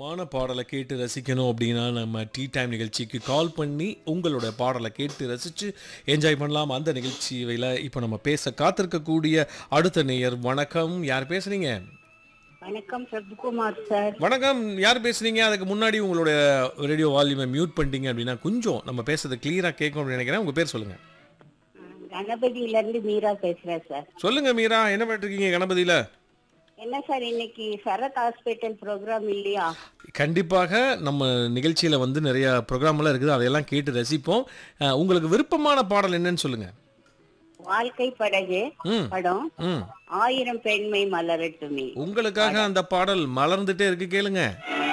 மான பாடலை கேட்டு ரசிக்கணும் அப்படின்னா நம்ம டீ டைம் நிகழ்ச்சிக்கு கால் பண்ணி உங்களோட பாடலை கேட்டு ரசித்து என்ஜாய் பண்ணலாம் அந்த நிகழ்ச்சியில் இப்போ நம்ம பேச காத்திருக்கக்கூடிய அடுத்த நேயர் வணக்கம் யார் பேசுறீங்க வணக்கம் பிரபுகுமார் சார் வணக்கம் யார் பேசுறீங்க அதுக்கு முன்னாடி உங்களோட ரேடியோ வால்யூமை மியூட் பண்ணிட்டீங்க அப்படின்னா கொஞ்சம் நம்ம பேசுறது கிளியராக கேட்கணும் அப்படின்னு நினைக்கிறேன் உங்கள் பேர் சொல்லுங்கள் கணபதியில இருந்து மீரா பேசுறேன் சார் சொல்லுங்க மீரா என்ன பண்ணிட்டு இருக்கீங்க கணபதியில் என்ன சார் இன்னைக்கு சரத் ஹாஸ்பிட்டல் ப்ரோக்ராம் இல்லையா கண்டிப்பாக நம்ம நிகழ்ச்சியில் வந்து நிறைய ப்ரோக்ராம்லாம் இருக்குது அதையெல்லாம் கேட்டு ரசிப்போம் அஹ், உங்களுக்கு விருப்பமான பாடல் என்னன்னு சொல்லுங்க வாழ்க்கை படகு ம் படம் ம் ஆயிரம் பெண்மை மலரட்டுமே உங்களுக்காக அந்த பாடல் மலர்ந்துட்டே இருக்கு கேளுங்க